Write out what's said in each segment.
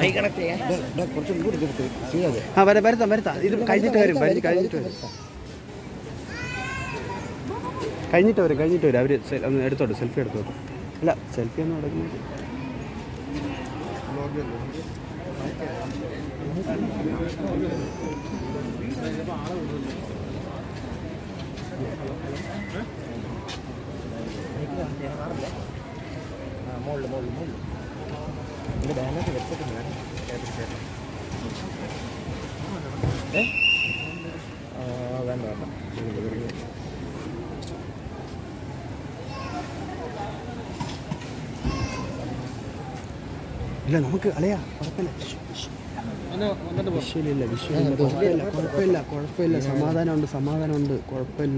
കുറച്ചും കൂടി കൊടുത്ത് ചെയ്യാതെ ആ വര വരുത്താം വരുത്താം ഇത് കഴിഞ്ഞിട്ട് വരും കഴിഞ്ഞ് കഴിഞ്ഞിട്ട് വരും കഴിഞ്ഞിട്ട് വരും കഴിഞ്ഞിട്ട് വരും അവർ ഒന്ന് എടുത്തോട്ടെ സെൽഫി എടുത്തോട്ടെ അല്ല സെൽഫി ഒന്നും എടുക്കുന്നത് മുകളിൽ മുകളിൽ മുകളിൽ ഇത് ബാനർ വെച്ചിട്ടുണ്ട് ഏ ആ, വേണ്ട വേണ്ട ഇല്ല നമുക്ക് അലയാ കുഴപ്പമില്ല വിഷയമില്ല വിഷയമില്ല കുഴപ്പമില്ല കുഴപ്പമില്ല കുഴപ്പമില്ല സമാധാനമുണ്ട് സമാധാനമുണ്ട് കുഴപ്പമില്ല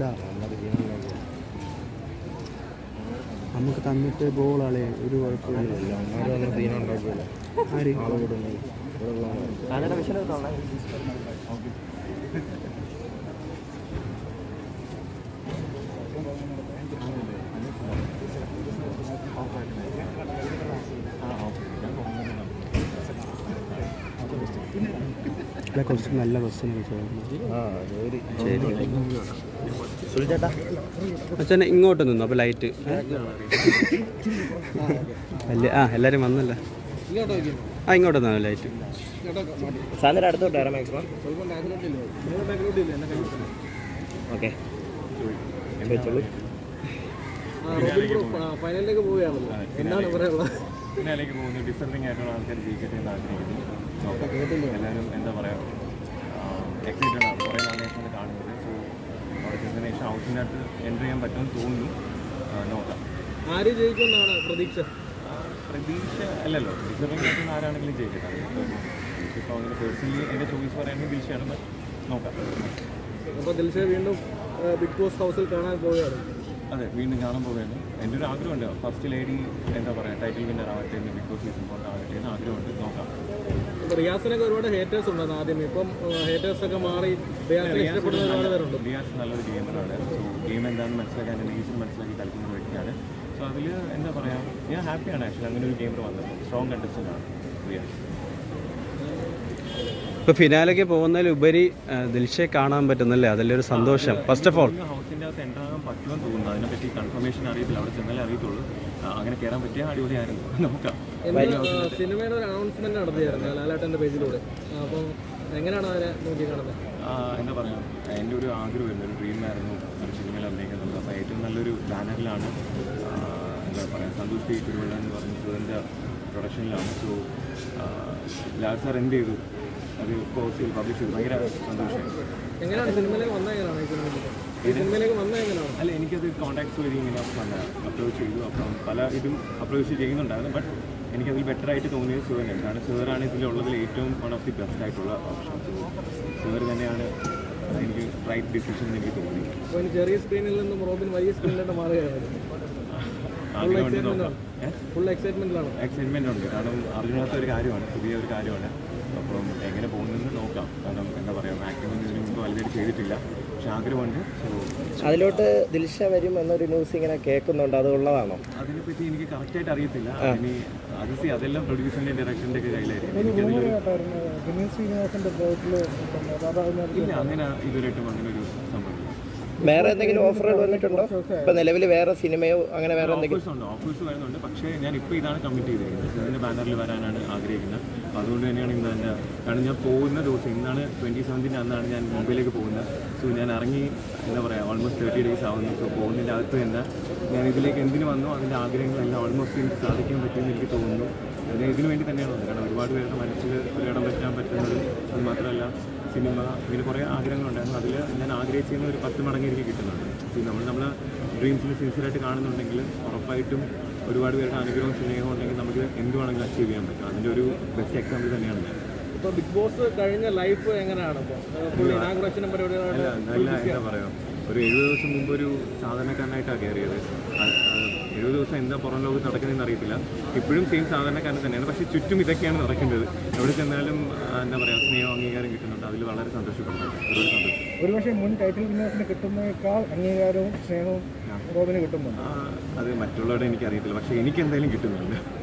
നമുക്ക് തന്നിട്ട് ഗോളാളെ ഒരു കുഴപ്പമില്ല അവന്മാർ വന്ന് സീനുണ്ടാക്കിയല്ലോ ആര് അതിൻ്റെ വിഷയം അല്ല കുറച്ച് നല്ല ക്വസ്റ്റ്യൻ ചോദിച്ചു ആ ജോലി ശരി സുൽചേട്ടാ അച്ഛനെ ഇങ്ങോട്ട് നിന്നു അപ്പോൾ ലൈറ്റ് വലിയ ആ എല്ലാവരും വന്നല്ല ആ ഇങ്ങോട്ട് നിന്നു ലൈറ്റ് സാറിൻ്റെ അടുത്തോട്ട് വരാം മാക്സിമം ഓക്കെ ചോദിച്ചോളൂ ഫൈനലിലേക്ക് പോവുകയാണല്ലോ എന്താണ് പറയാനുള്ളത് ഫിനാലേക്ക് പോകുന്നു ഡിസർവിംഗ് ആയിട്ടുള്ള ആൾക്കാർ ജയിക്കട്ടെ എന്ന് ആഗ്രഹിക്കുന്നു നോക്കാം. എല്ലാവരും എന്താ പറയുക എക്സൈറ്റഡ് ആണ് കുറേ നാളേഷാണ് കാണുന്നത് സോ അവിടെ ചെന്നതിന് ശേഷം ഹൗസിനകത്ത് എൻ്റർ ചെയ്യാൻ പറ്റുമെന്ന് തോന്നുന്നു ആ, നോക്കാം ആര് ജയിക്കുമെന്നാണ് പ്രതീക്ഷ ആ, പ്രതീക്ഷ അല്ലല്ലോ ഡിസർവിംഗ് ആയിട്ടുള്ള ആരാണെങ്കിലും ജയിക്കട്ടെ ഇപ്പോൾ അങ്ങനെ പേഴ്സണലി എൻ്റെ ചോയ്സ് പറയുന്നത് ദിൽഷയാണ് but നോക്കാം അപ്പോൾ ദിൽഷ വീണ്ടും ബിഗ് ബോസ് ഹൗസിൽ കാണാൻ പോവുകയാണ് അതെ വീണ്ടും കാണാൻ പോവുകയാണ് എൻ്റെ ഒരു ആഗ്രഹമുണ്ട് ഫസ്റ്റ് ലേഡി എന്താ പറയുക ടൈറ്റിൽ വിന്നർ ആവട്ടെ എന്ന് ബിഗ് ബോസ് സീസൺ കൊണ്ട് ആവട്ടെ എന്ന് ആഗ്രഹമുണ്ട് നോക്കാം അപ്പോൾ റിയാസിനൊക്കെ ഒരുപാട് ഹേറ്റേഴ്സ് ഉണ്ടായിരുന്നു ആദ്യം ഇപ്പം ഹേറ്റേഴ്സ് ഒക്കെ മാറി റിയാസിനെ ഇഷ്ടപ്പെടുന്ന ഒരുപാട് പേരുണ്ട് റിയാസ് നല്ലൊരു ഗെയിമറാണ് സോ ഗെയിം എന്താണെന്ന് മനസ്സിലാക്കാൻ എൻ്റെ നേച്ചർ മനസ്സിലാക്കി കളിക്കുന്ന വ്യക്തിയാണ് സോ അതിൽ എന്താ പറയുക ഞാൻ ഹാപ്പിയാണ് ആക്ച്വലി അങ്ങനെ ഒരു ഗെയിമർ വന്നത് സ്ട്രോങ് കണ്ടസ്റ്റൻ്റ് ആണ് റിയാസ് ഇപ്പോൾ ഫിനാലേക്ക് പോകുന്നതിലുപരി ആ, ദിൽഷയെ കാണാൻ പറ്റുന്നല്ലേ അതല്ലേ ഒരു സന്തോഷം ഫസ്റ്റ് ഓഫ് ഓൾ ഹൗസിൻ്റെ അകത്ത് എൻ്റർ ആകാൻ പറ്റുമെന്ന് തോന്നുന്നു അതിനെപ്പറ്റി കൺഫർമേഷൻ അറിയത്തില്ല അവിടെ ചെന്നാലേ അറിയത്തുള്ളൂ ആ, അങ്ങനെ കയറാൻ പറ്റിയ അടിപൊളിയായിരുന്നു നോക്കാം ഇന്ന് സിനിമയുടെ ഒരു അനൗൺസ്മെന്റ് നടത്തിയായിരുന്നു ലാലേട്ടൻ്റെ പേജിലൂടെ അപ്പം എങ്ങനെയാണ് അതിനെ നോക്കി കാണുന്നത് ആ, എന്താ പറയുക എൻ്റെ ഒരു ആഗ്രഹമായിരുന്നു ഒരു ഡ്രീമായിരുന്നു ഒരു സിനിമയിൽ അഭിനയിക്കുന്നുണ്ട് അപ്പോൾ ഏറ്റവും നല്ലൊരു ബാനറിലാണ് ആ, എന്താ പറയുക സന്തോഷ് പി കുരുവിള എന്ന് പറഞ്ഞ സുഖൻ്റെ പ്രൊഡക്ഷനിലാണ് സോ ലാൽ സാർ എന്ത് ചെയ്തു അത് പോസ്റ്റ് ചെയ്ത് പബ്ലിഷ് ചെയ്തു ഭയങ്കര സന്തോഷമായി എങ്ങനെയാണ് സിനിമയിലേക്ക് വന്നത് എങ്ങനെയാണ് ഈ സിനിമയിലേക്ക് ഈ സിനിമയിലേക്ക് വന്നത് എങ്ങനെയാണ് അല്ല എനിക്കത് കോൺടാക്ട്സ് വഴി ഇങ്ങനെ വന്ന അപ്രോച്ച് ചെയ്തു അപ്പം പല ഇതും അപ്രോച്ച് ചെയ്യുന്നുണ്ടായിരുന്നു ബട്ട് എനിക്കതിൽ ബെറ്റർ ആയിട്ട് തോന്നിയത് സുഖനാണ് കാരണം സുഖറാണ് ഇതിലുള്ളതിൽ ഏറ്റവും വൺ ഓഫ് ദി ബെസ്റ്റ് ആയിട്ടുള്ള ഓപ്ഷൻ സോ സുഖർ തന്നെയാണ് എനിക്ക് റൈറ്റ് ഡിസിഷൻ എന്ന് എനിക്ക് തോന്നി അപ്പോൾ ഇനി ചെറിയ സ്ക്രീനിൽ നിന്നും റോബിൻ വലിയ സ്ക്രീനിലോട്ട് മാറുകയാണ് ആഗ്രഹമുണ്ട് നോക്കാം ഫുൾ എക്സൈറ്റ്മെന്റിലാണ് എക്സൈറ്റ്മെൻ്റ് ഉണ്ട് കാരണം അറിഞ്ഞാത്ത ഒരു കാര്യമാണ് പുതിയ ഒരു കാര്യമാണ് അപ്പം എങ്ങനെ പോകുന്നെന്ന് നോക്കാം കാരണം എന്താ പറയുക ആക്ടിവിറ്റി ഇതിനു മുമ്പ് വലുതായിട്ട് ചെയ്തിട്ടില്ല പക്ഷെ ആഗ്രഹമുണ്ട് സോ അതിലോട്ട് ദിൽഷ വരും എന്നൊരു ന്യൂസ് ഇങ്ങനെ കേൾക്കുന്നുണ്ട് അത് ഉള്ളതാണോ അതിനെപ്പറ്റി എനിക്ക് കറക്റ്റായിട്ട് അറിയത്തില്ല ഇനി അത് സി അതെല്ലാം പ്രൊഡ്യൂസറിൻ്റെ ഡയറക്ടറിൻ്റെ ഒക്കെ കയ്യിലായിരിക്കും എനിക്കതിലൊരു ഇല്ല അങ്ങനെ ഇതുവരെയായിട്ടും അങ്ങനെ ഒരു സംഭവമില്ല വേറെ എന്തെങ്കിലും ഓഫറുകൾ വന്നിട്ടുണ്ടോ ഇപ്പൊ നിലവിൽ വേറെ സിനിമയോ അങ്ങനെ വേറെ എന്തെങ്കിലും ഓഫേഴ്സ് ഉണ്ട് ഓഫേഴ്സ് വരുന്നുണ്ട് പക്ഷേ ഞാൻ ഇപ്പോൾ ഇതാണ് കമ്മിറ്റ് ചെയ്തിരിക്കുന്നത് ഇതിൻ്റെ ബാനറിൽ വരാനാണ് ആഗ്രഹിക്കുന്നത് അപ്പോൾ അതുകൊണ്ട് തന്നെയാണ് ഇന്ന് എൻ്റെ കാരണം ഞാൻ പോകുന്ന ദിവസം ഇന്നാണ് ട്വൻറ്റി സെവൻറ്റിൻ്റെ അന്നാണ് ഞാൻ മുംബൈയിലേക്ക് പോകുന്നത് സോ ഞാൻ ഇറങ്ങി എന്താ പറയുക ഓൾമോസ്റ്റ് തേർട്ടി ഡേയ്സ് ആവുന്നു സോ പോകുന്നതിൻ്റെ അകത്ത് തന്നെ ഞാൻ ഇതിലേക്ക് എന്തിനു വന്നു അതിൻ്റെ ആഗ്രഹങ്ങളെല്ലാം ഓൾമോസ്റ്റ് എനിക്ക് സാധിക്കാൻ പറ്റുമെന്ന് എനിക്ക് തോന്നുന്നു ഞാൻ ഇതിനു വേണ്ടി തന്നെയാണ് വന്നത് കാരണം ഒരുപാട് പേരുടെ മനസ്സിൽ ഒരിടം പറ്റാൻ പറ്റുന്നത് അത് മാത്രമല്ല സിനിമ ഇങ്ങനെ കുറേ ആഗ്രഹങ്ങളുണ്ടായിരുന്നു അതിൽ ഞാൻ ആഗ്രഹിച്ചിരുന്ന ഒരു പത്ത് മടങ്ങ് എനിക്ക് കിട്ടുന്നുണ്ട് സോ നമ്മൾ നമ്മളെ ഡ്രീംസിൽ സിൻസിയറായിട്ട് കാണുന്നുണ്ടെങ്കിൽ ഉറപ്പായിട്ടും ഒരുപാട് പേരുടെ അനുഗ്രഹവും സ്നേഹവും ഉണ്ടെങ്കിൽ നമുക്ക് എന്ത് വേണമെങ്കിലും അച്ചീവ് ചെയ്യാൻ പറ്റും അതിൻ്റെ ഒരു ബെസ്റ്റ് എക്സാമ്പിൾ തന്നെയാണ് ഞാൻ ഇപ്പോൾ ബിഗ് ബോസ് കഴിഞ്ഞ ലൈഫ് എങ്ങനെയാണ് ഇപ്പോൾ ഫുൾ ഇനാഗുറേഷനും പരിപാടികളാണ് അല്ല നല്ല എന്താ പറയുക ഒരു എഴുപത് ദിവസം മുമ്പ് ഒരു സാധാരണക്കാരനായിട്ടാണ് കയറിയത് അത് അത് എഴുപത് ദിവസം എന്താ പുറം ലോകത്ത് നടക്കുന്നതെന്ന് അറിയത്തില്ല ഇപ്പോഴും സെയിം സാധാരണക്കാരൻ തന്നെയാണ് പക്ഷേ ചുറ്റും ഇതൊക്കെയാണ് നടക്കേണ്ടത് എവിടെ ചെന്നാലും ആ, എന്താ പറയുക സ്നേഹം അംഗീകാരം കിട്ടുന്നുണ്ട് അതിൽ വളരെ സന്തോഷപ്പെടുന്നുണ്ട് ഒരുപാട് സന്തോഷം ഒരുപക്ഷെ മുൻ ടൈറ്റിൽ വിന്നേഴ്സിന് കിട്ടുന്നതിനേക്കാൾ അംഗീകാരവും സ്നേഹവും റോബിന് കിട്ടുന്നുണ്ട് ആ, അത് മറ്റുള്ളവരുടെ എനിക്കറിയത്തില്ല പക്ഷേ എനിക്ക് എന്തായാലും കിട്ടുന്നുണ്ട്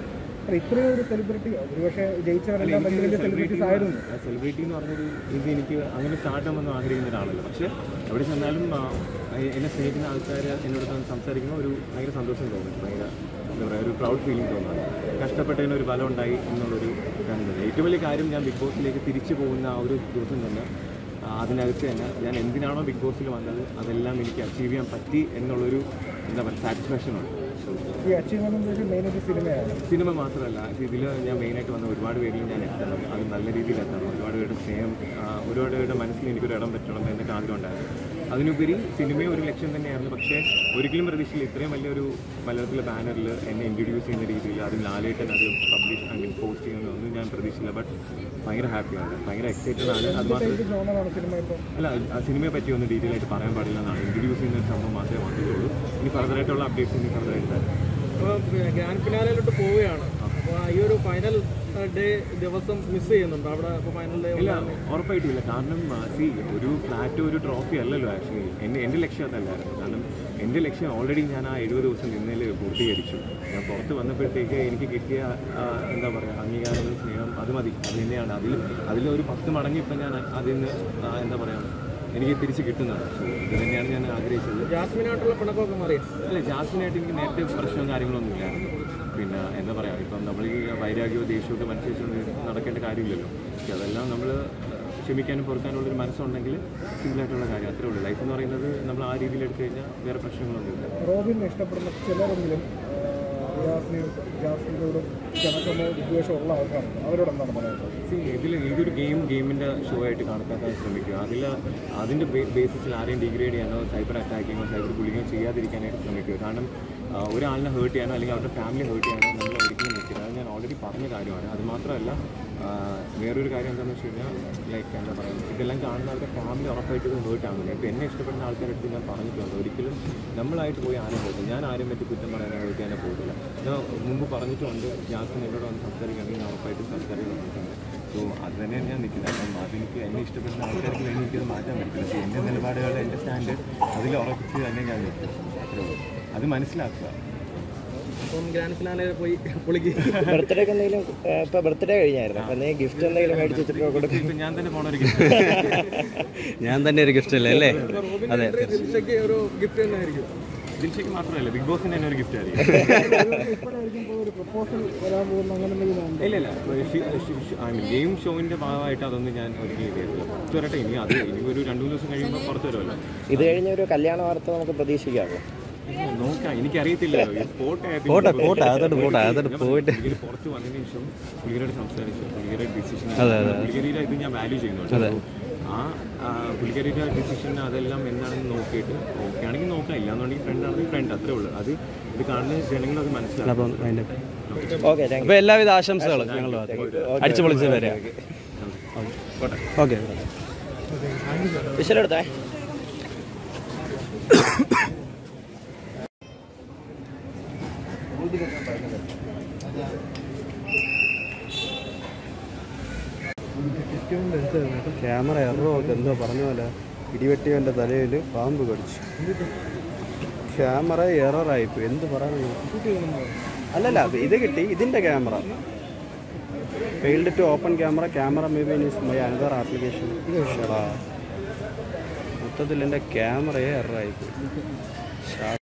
അല്ല, ഇത്രയും ഒരു സെലിബ്രിറ്റി ഒരുപക്ഷെ ജയിച്ചവരെല്ലാം വലിയ വലിയ സെലിബ്രിറ്റീസ് ആയിരുന്നു സെലിബ്രിറ്റി എന്ന് പറഞ്ഞൊരു ഇത് എനിക്ക് അങ്ങനെ സ്റ്റാർട്ട് ആകുമെന്ന് ആഗ്രഹിക്കുന്ന ഒരാളല്ല പക്ഷേ എവിടെ ചെന്നാലും ആ, എന്നെ സ്നേഹിക്കുന്ന ആൾക്കാർ എന്നോട് തന്ന് സംസാരിക്കുമ്പോൾ ഒരു ഭയങ്കര സന്തോഷം തോന്നും ഭയങ്കര എന്താ പറയുക ഒരു പ്രൗഡ് ഫീലിംഗ് തോന്നുന്നു കഷ്ടപ്പെട്ടതിന് ഒരു ഫലം ഉണ്ടായി എന്നുള്ളൊരു കാര്യം തന്നെ ഏറ്റവും വലിയ കാര്യം ഞാൻ ബിഗ് ബോസിലേക്ക് തിരിച്ചു പോകുന്ന ആ ഒരു ദിവസം തന്നെ ആ, അതിനകത്ത് തന്നെ ഞാൻ എന്തിനാണോ ബിഗ് ബോസിൽ വന്നത് അതെല്ലാം എനിക്ക് അച്ചീവ് ചെയ്യാൻ പറ്റി എന്നുള്ളൊരു എന്താ പറയുക സാറ്റിസ്ഫാക്ഷൻ ഉണ്ട് So, ഈ അച്ചീവ്മെന്റ് ഒരു മെയിൻ ഒരു സിനിമയാണ് സിനിമ മാത്രമല്ല ഇതിൽ ഞാൻ മെയിനായിട്ട് വന്ന ഒരുപാട് പേരിൽ ഞാൻ എത്തണം അത് നല്ല രീതിയിൽ എത്തണം ഒരുപാട് പേരുടെ സ്നേഹം ആ, ഒരുപാട് പേരുടെ മനസ്സിൽ എനിക്കൊരു ഇടം പറ്റണം എന്നൊക്കെ ആഗ്രഹം ഉണ്ടായിരുന്നു അതിനുപരി സിനിമയും ഒരു ലക്ഷ്യം തന്നെയായിരുന്നു പക്ഷേ ഒരിക്കലും പ്രതീക്ഷയില്ല ഇത്രയും വലിയൊരു മലയാളത്തിലെ ബാനറിൽ എന്നെ ഇൻട്രൊഡ്യൂസ് ചെയ്യുന്ന രീതിയിൽ അതിൽ ലാലേട്ടൻ അത് പബ്ലിഷ് ഐ മീൻ പോസ്റ്റ് ചെയ്യുന്നതൊന്നും ഞാൻ പ്രതീക്ഷിച്ചില്ല ബട്ട് ഭയങ്കര ഹാപ്പിയാണ് ഭയങ്കര എക്സൈറ്റഡ് ആണ് അത് മാത്രം ഇത് ജോണറാണ് സിനിമ ഇപ്പോൾ അല്ല ആ സിനിമയെ പറ്റി ഒന്ന് ഡീറ്റെയിൽ ആയിട്ട് പറയാൻ പാടില്ല എന്നാണ് ഇൻട്രൊഡ്യൂസ് ചെയ്യുന്ന ഒരു സംഭവം മാത്രമേ വന്നിട്ടുള്ളൂ ഇനി ഫർദറായിട്ടുള്ള അപ്ഡേറ്റ്സ് ഇനി ഫർദറായിട്ട് തരാം അപ്പോൾ ഗ്രാൻഡ് ഫിനാലയിലോട്ട് പോവുകയാണ് അപ്പോൾ ഈ ഒരു ഫൈനൽ ഡേ ദിവസം മിസ് ചെയ്യുന്നുണ്ടോ അവിടെ അപ്പോൾ ഫൈനൽ ഡേ ഇല്ല ഉറപ്പായിട്ടില്ല കാരണം സി ഒരു ഫ്ലാറ്റ് ഒരു ട്രോഫി അല്ലല്ലോ ആക്ച്വലി എൻ്റെ എൻ്റെ ലക്ഷ്യം അതല്ലായിരുന്നു കാരണം എൻ്റെ ലക്ഷ്യം ഓൾറെഡി ഞാൻ ആ എഴുപത് ദിവസം നിന്നതിൽ പൂർത്തീകരിച്ചു ഞാൻ പുറത്ത് വന്നപ്പോഴത്തേക്ക് എനിക്ക് കിട്ടിയ ആ, എന്താ പറയുക അംഗീകാരങ്ങൾ സ്നേഹം അത് മതി അത് തന്നെയാണ് അതിൽ അതിലൊരു പത്ത് മടങ്ങ് ഇപ്പം ഞാൻ അതിൽ നിന്ന് ആ, എന്താ പറയുക എനിക്ക് തിരിച്ച് കിട്ടുന്നതാണ് സോ ഇത് തന്നെയാണ് ഞാൻ ആഗ്രഹിച്ചത് ജാസ്മിനായിട്ടുള്ള പിണക്കമൊക്കെ മാറിയോ അല്ല ജാസ്മിനായിട്ട് എനിക്ക് നേരത്തെ പ്രശ്നവും കാര്യങ്ങളൊന്നും ഇല്ലായിരുന്നു പിന്നെ എന്താ പറയുക ഇപ്പം നമ്മൾ ഈ വൈരാഗ്യവും ദേഷ്യമൊക്കെ മനസ്സിച്ചുകൊണ്ട് നടക്കേണ്ട കാര്യമില്ലല്ലോ പക്ഷെ അതെല്ലാം നമ്മൾ ക്ഷമിക്കാനും പൊറുക്കാനുള്ളൊരു മനസ്സുണ്ടെങ്കിൽ സിമ്പിളായിട്ടുള്ള കാര്യം അത്രേ ഉള്ളൂ ലൈഫ് എന്ന് പറയുന്നത് നമ്മൾ ആ രീതിയിൽ എടുത്തു കഴിഞ്ഞാൽ വേറെ പ്രശ്നങ്ങളൊന്നുമില്ല റോബിനെ ഇഷ്ടപ്പെടുന്ന ചിലരെങ്കിലും ജാസ്മിൻ ജാസ്മിനോടും ക്ഷണക്കമോ വിദ്വേഷമോ ഉള്ള ആൾക്കാരുണ്ട് അവരോട് എന്താണ് പറയുന്നത് See, ഇതിൽ ഇതൊരു ഗെയിം ഗെയിമിൻ്റെ ഷോ ആയിട്ട് കണക്കാക്കാൻ ശ്രമിക്കുക അതിൽ അതിൻ്റെ ബേസിസിൽ ആരെയും ഡിഗ്രേഡ് ചെയ്യാനോ സൈബർ അറ്റാക്കിങ്ങോ സൈബർ ബുള്ളിങ്ങോ ചെയ്യാതിരിക്കാനായിട്ട് ശ്രമിക്കുക കാരണം ആ, ഒരാളിനെ ഹേർട്ട് ചെയ്യാനോ അല്ലെങ്കിൽ അവരുടെ ഫാമിലി ഹേർട്ട് ചെയ്യാനോ നമ്മൾ ഒരിക്കലും നിൽക്കില്ല അത് ഞാൻ ഓൾറെഡി പറഞ്ഞ കാര്യമാണ് അത് മാത്രമല്ല ആ, വേറൊരു കാര്യം എന്താണെന്ന് വെച്ച് കഴിഞ്ഞാൽ ലൈക്ക് എന്താ പറയുക ഇതെല്ലാം കാണുന്ന അവരുടെ ഫാമിലി ഉറപ്പായിട്ട് ഇത് ഹേർട്ട് ആവുന്നില്ല ഇപ്പോൾ എന്നെ ഇഷ്ടപ്പെടുന്ന ആൾക്കാരുടെ അടുത്ത് ഞാൻ പറഞ്ഞിട്ടുണ്ട് ഒരിക്കലും നമ്മളായിട്ട് പോയി ആരും ഹേർട്ട് ഞാൻ ആരും പറ്റി കുറ്റം പറയാനോ ഹേർട്ട് ചെയ്യാനോ പോകില്ല ഞാൻ മുമ്പ് പറഞ്ഞിട്ടുണ്ട് ജാസ്മിൻ എന്നോട് വന്ന് സംസാരിക്കുകയാണെങ്കിൽ ഞാൻ ഉറപ്പായിട്ടും സംസാരിക്കാൻ പറഞ്ഞിട്ടുണ്ട് സോ അത് തന്നെയാണ് ഞാൻ നിൽക്കുന്നത് അപ്പം അതെനിക്ക് എന്നെ ഇഷ്ടപ്പെടുന്ന ആൾക്കാർക്ക് വേണ്ടി എനിക്കത് മാറ്റാൻ പറ്റില്ല സോ എൻ്റെ നിലപാടുകൾ എൻ്റെ സ്റ്റാൻഡ് അതിൽ ഉറപ്പിച്ച് തന്നെ ഞാൻ നിൽക്കും അത്രേ ഉള്ളൂ അത് മനസ്സിലാക്കുക അപ്പം ഗ്രാൻഡ് ഫിനാലെ പോയി പൊളിക്ക് ബർത്ത്ഡേക്ക് എന്തെങ്കിലും ഇപ്പൊ ബർത്ത്ഡേ കഴിഞ്ഞായിരുന്നു അപ്പൊ എന്തെങ്കിലും ഗിഫ്റ്റ് എന്തെങ്കിലും മേടിച്ച് വെച്ചിട്ട് കൊടുക്കും ഇപ്പം ഞാൻ തന്നെ പോണ ഒരു ഞാൻ തന്നെ ഒരു ഗിഫ്റ്റ് അല്ലേ അല്ലേ അതെ ദിൽഷയ്ക്ക് ഒരു ഗിഫ്റ്റ് തന്നെ ആയിരിക്കും ദിൽഷയ്ക്ക് മാത്രമല്ല ബിഗ് ബോസിന് തന്നെ ഒരു ഗിഫ്റ്റ് ആയിരിക്കും ഇപ്പോഴായിരിക്കും ഒരു പ്രപ്പോസൽ വരാൻ പോകുന്ന അങ്ങനെ എന്തെങ്കിലും ഉണ്ടോ? ഇല്ല ഇല്ല ഐ മീൻ ഗെയിം ഷോയിൻ്റെ ഭാഗമായിട്ട് അതൊന്നും ഞാൻ ഒരിക്കലും ചെയ്തിട്ടില്ല പുറത്ത് വരട്ടെ ഇനി അത് ഇനി ഒരു രണ്ട് മൂന്ന് ദിവസം കഴിയുമ്പോൾ പുറത്ത് വരുമല്ലോ ഇത് കഴിഞ്ഞ ഒരു കല്യാണ വാർത്ത നമുക്ക് പ്രതീക്ഷിക്കാമോ ഇല്ല, നോക്കാം എനിക്കറിയത്തില്ലല്ലോ ഈ പോട്ടെ അത് പോട്ടെ പോട്ടെ അതോട്ട് പോട്ടെ അതോട്ട് ഞാൻ പോയിട്ട് പുള്ളിക്കാരി പുറത്ത് വന്നതിന് ശേഷം പുള്ളിക്കാരോട് സംസാരിച്ചു പുള്ളിക്കാരുടെ ഡിസിഷൻ അതെ, അതെ. പുള്ളിക്കാരിയുടെ ഇത് ഞാൻ വാല്യൂ ചെയ്യുന്നുണ്ട് So, ആ ആ, പുള്ളിക്കാരിയുടെ ഡിസിഷൻ അതെല്ലാം എന്താണെന്ന് നോക്കിയിട്ട് ഓക്കെ ആണെങ്കിൽ നോക്കാം ഇല്ലാന്നുണ്ടെങ്കിൽ ഫ്രണ്ട് ആണെങ്കിൽ ഫ്രണ്ട് അത്രേ ഉള്ളൂ അത് ഇത് കാണുന്ന ജനങ്ങൾ അത് മനസ്സിലാക്കും അപ്പം അതിൻ്റെ ഓക്കെ താങ്ക് അപ്പോൾ എല്ലാവിധ ആശംസകളും ഞങ്ങൾ അടിച്ചു പൊളിച്ച് വരാം ഓക്കെ യു വിശലെടുത്തേ ക്യാമറ എറോ ഒക്കെ എന്തോ പറഞ്ഞ പോലെ ഇടിവെട്ടിയവൻ്റെ തലയിൽ പാമ്പ് കടിച്ചു ക്യാമറ എററായിപ്പോയി എന്ത് പറയാനാണ് അല്ലല്ല ഇത് കിട്ടി ഇതിൻ്റെ camera failed to open camera camera maybe is my another application മൊത്തത്തിൽ എൻ്റെ ക്യാമറയെ എററായിപ്പോയി